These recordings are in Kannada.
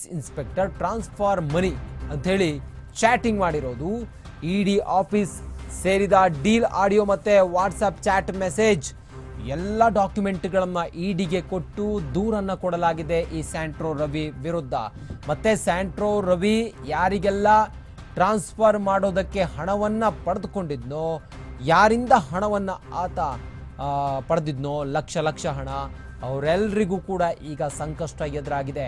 ಇನ್ಸ್ಪೆಕ್ಟರ್ ಟ್ರಾನ್ಸ್ಫಾರ್ ಮನಿ ಅಂಥೇಳಿ ಚಾಟಿಂಗ್ ಮಾಡಿರೋದು ಇಡಿ ಆಫೀಸ್ ಸೇರಿದ ಡೀಲ್ ಆಡಿಯೋ ಮತ್ತೆ ವಾಟ್ಸಪ್ ಚಾಟ್ ಮೆಸೇಜ್ ಎಲ್ಲ ಡಾಕ್ಯುಮೆಂಟ್ಗಳನ್ನ ಇಡಿಗೆ ಕೊಟ್ಟು ದೂರನ್ನ ಕೊಡಲಾಗಿದೆ ಈ ಸ್ಯಾಂಟ್ರೋ ರವಿ ವಿರುದ್ಧ ಮತ್ತೆ ಸ್ಯಾಂಟ್ರೋ ರವಿ ಯಾರಿಗೆಲ್ಲ ಟ್ರಾನ್ಸ್ಫರ್ ಮಾಡೋದಕ್ಕೆ ಹಣವನ್ನ ಪಡೆದುಕೊಂಡಿದ್ನೋ ಯಾರಿಂದ ಹಣವನ್ನ ಆತ ಆ, ಪಡೆದಿದ್ನೋ ಲಕ್ಷ ಲಕ್ಷ ಹಣ ಅವರೆಲ್ಲರಿಗೂ ಕೂಡ ಈಗ ಸಂಕಷ್ಟ ಎದುರಾಗಿದೆ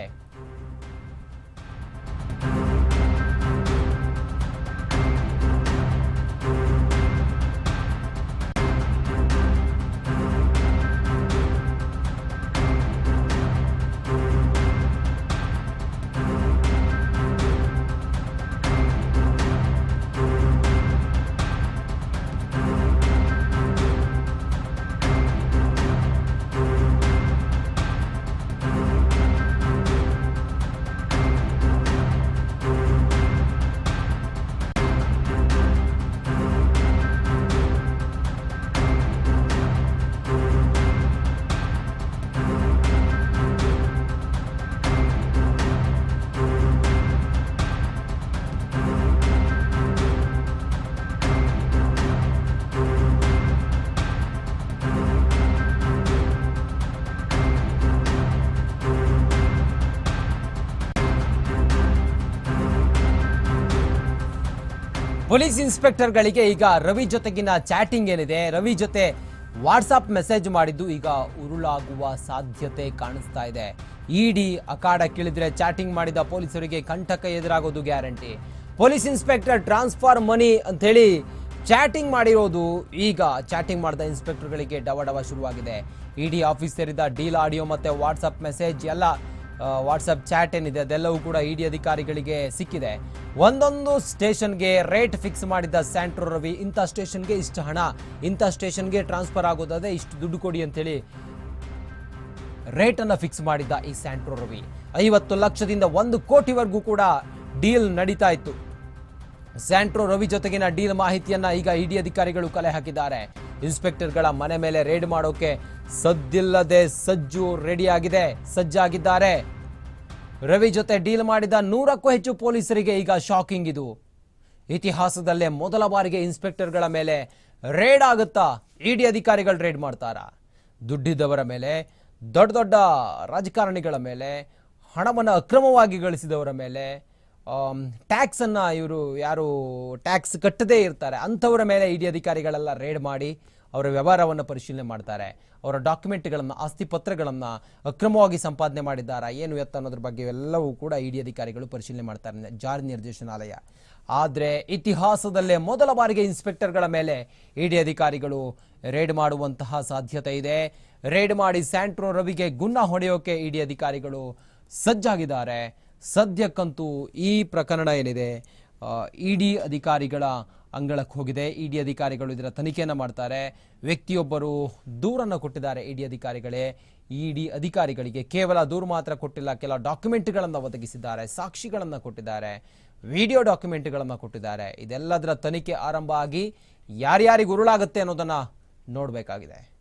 ಪೊಲೀಸ್ ಇನ್ಸ್ಪೆಕ್ಟರ್ಗಳಿಗೆ ಈಗ ರವಿ ಜೊತೆಗಿನ ಚಾಟಿಂಗ್ ಏನಿದೆ ರವಿ ಜೊತೆ ವಾಟ್ಸಪ್ ಮೆಸೇಜ್ ಮಾಡಿದ್ದು ಈಗ ಉರುಳಾಗುವ ಸಾಧ್ಯತೆ ಕಾಣಿಸ್ತಾ ಇದೆ ಇಡಿ ಅಖಾಡ ಕೇಳಿದ್ರೆ ಚಾಟಿಂಗ್ ಮಾಡಿದ ಪೊಲೀಸರಿಗೆ ಕಂಟಕ ಎದುರಾಗೋದು guarantee police inspector transfer money ಅಂತ ಹೇಳಿ ಚಾಟಿಂಗ್ ಮಾಡಿರೋದು ಈಗ ಚಾಟಿಂಗ್ ಮಾಡಿದ ಇನ್ಸ್ಪೆಕ್ಟರ್ಗಳಿಗೆ ಡವ ಡವ ಶುರುವಾಗಿದೆ ಇಡಿ ಆಫೀಸ್ ಸೇರಿದ ಡೀಲ್ ಆಡಿಯೋ ಮತ್ತೆ ವಾಟ್ಸಪ್ ಮೆಸೇಜ್ ಎಲ್ಲ ವಾಟ್ಸಪ್ ಚಾಟ್ ಏನಿದೆ ಅದೆಲ್ಲವೂ ಕೂಡ ಇಡಿ ಅಧಿಕಾರಿಗಳಿಗೆ ಸಿಕ್ಕಿದೆ ಒಂದೊಂದು ಸ್ಟೇಷನ್ಗೆ ರೇಟ್ ಫಿಕ್ಸ್ ಮಾಡಿದ್ದ ಸ್ಯಾಂಟ್ರೋ ರವಿ ಇಂಥ ಸ್ಟೇಷನ್ಗೆ ಇಷ್ಟು ಹಣ ಇಂಥ ಸ್ಟೇಷನ್ಗೆ ಟ್ರಾನ್ಸ್ಫರ್ ಆಗೋದಾದ್ರೆ ಇಷ್ಟು ದುಡ್ಡು ಕೊಡಿ ಅಂತೇಳಿ ರೇಟ್ ಅನ್ನ ಫಿಕ್ಸ್ ಮಾಡಿದ್ದ ಈ ಸ್ಯಾಂಟ್ರೋ ರವಿ ಐವತ್ತು ಲಕ್ಷದಿಂದ ಒಂದು ಕೋಟಿವರೆಗೂ ಕೂಡ ಡೀಲ್ ನಡೀತಾ ಇತ್ತು ಸ್ಯಾಂಟ್ರೋ ರವಿ ಜೊತೆಗಿನ ಡೀಲ್ ಮಾಹಿತಿಯನ್ನ ಈಗ ಇಡಿ ಅಧಿಕಾರಿಗಳು ಕಲೆ ಹಾಕಿದ್ದಾರೆ ಇನ್ಸ್ಪೆಕ್ಟರ್ಗಳ ಮನೆ ಮೇಲೆ ರೇಡ್ ಮಾಡೋಕೆ ಸದ್ದಿಲ್ಲದೆ ಸಜ್ಜು ರೆಡಿಯಾಗಿದೆ ಸಜ್ಜಾಗಿದ್ದಾರೆ ರವಿ ಜೊತೆ ಡೀಲ್ ಮಾಡಿದ ನೂರಕ್ಕೂ ಹೆಚ್ಚು ಪೊಲೀಸರಿಗೆ ಈಗ ಶಾಕಿಂಗ್ ಇದು ಇತಿಹಾಸದಲ್ಲೇ ಮೊದಲ ಬಾರಿಗೆ ಇನ್ಸ್ಪೆಕ್ಟರ್ಗಳ ಮೇಲೆ ರೇಡ್ ಆಗುತ್ತಾ ಇಡಿ ಅಧಿಕಾರಿಗಳು ರೇಡ್ ಮಾಡ್ತಾರಾ ದುಡ್ಡಿದ್ದವರ ಮೇಲೆ ದೊಡ್ಡ ದೊಡ್ಡ ರಾಜಕಾರಣಿಗಳ ಮೇಲೆ ಹಣವನ್ನು ಅಕ್ರಮವಾಗಿ ಗಳಿಸಿದವರ ಮೇಲೆ ಟ್ಯಾಕ್ಸ್ ಅನ್ನ ಇವರು ಯಾರು ಟ್ಯಾಕ್ಸ್ ಕಟ್ಟದೇ ಇರ್ತಾರೆ ಅಂಥವರ ಮೇಲೆ ಇಡಿ ಅಧಿಕಾರಿಗಳೆಲ್ಲ ರೇಡ್ ಮಾಡಿ ಅವರ ವ್ಯವಹಾರವನ್ನು ಪರಿಶೀಲನೆ ಮಾಡ್ತಾರೆ ಅವರ ಡಾಕ್ಯುಮೆಂಟ್ಗಳನ್ನು ಆಸ್ತಿ ಪತ್ರಗಳನ್ನು ಅಕ್ರಮವಾಗಿ ಸಂಪಾದನೆ ಮಾಡಿದ್ದಾರಾ ಏನು ಎತ್ತ ಅನ್ನೋದ್ರ ಬಗ್ಗೆ ಎಲ್ಲವೂ ಕೂಡ ಇಡಿ ಅಧಿಕಾರಿಗಳು ಪರಿಶೀಲನೆ ಮಾಡ್ತಾರೆ ಜಾರಿ ನಿರ್ದೇಶನಾಲಯ ಆದರೆ ಇತಿಹಾಸದಲ್ಲೇ ಮೊದಲ ಬಾರಿಗೆ ಇನ್ಸ್ಪೆಕ್ಟರ್ಗಳ ಮೇಲೆ ಇಡಿ ಅಧಿಕಾರಿಗಳು ರೇಡ್ ಮಾಡುವಂತಹ ಸಾಧ್ಯತೆ ಇದೆ ರೇಡ್ ಮಾಡಿ ಸ್ಯಾಂಟ್ರೋ ರವಿಗೆ ಗುನ್ನ ಹೊಡೆಯೋಕೆ ಇಡಿ ಅಧಿಕಾರಿಗಳು ಸಜ್ಜಾಗಿದ್ದಾರೆ ಸದ್ಯಕ್ಕಂತೂ ಈ ಪ್ರಕರಣ ಏನಿದೆ ಇಡಿ ಅಧಿಕಾರಿಗಳ ಅಂಗಳಕ್ಕೆ ಹೋಗಿದೆ ಇಡಿ ಅಧಿಕಾರಿಗಳು ಇದರ ತನಿಖೆಯನ್ನು ಮಾಡ್ತಾರೆ ವ್ಯಕ್ತಿಯೊಬ್ಬರು ದೂರನ್ನು ಕೊಟ್ಟಿದ್ದಾರೆ ಇಡಿ ಅಧಿಕಾರಿಗಳೇ ಇಡಿ ಅಧಿಕಾರಿಗಳಿಗೆ ಕೇವಲ ದೂರು ಮಾತ್ರ ಕೊಟ್ಟಿಲ್ಲ ಕೆಲ ಡಾಕ್ಯುಮೆಂಟ್ಗಳನ್ನು ಒದಗಿಸಿದ್ದಾರೆ ಸಾಕ್ಷಿಗಳನ್ನು ಕೊಟ್ಟಿದ್ದಾರೆ ವಿಡಿಯೋ ಡಾಕ್ಯುಮೆಂಟ್ಗಳನ್ನು ಕೊಟ್ಟಿದ್ದಾರೆ ಇದೆಲ್ಲದರ ತನಿಖೆ ಆರಂಭ ಆಗಿ ಯಾರ್ಯಾರಿಗೆ ಉರುಳಾಗುತ್ತೆ ಅನ್ನೋದನ್ನು ನೋಡಬೇಕಾಗಿದೆ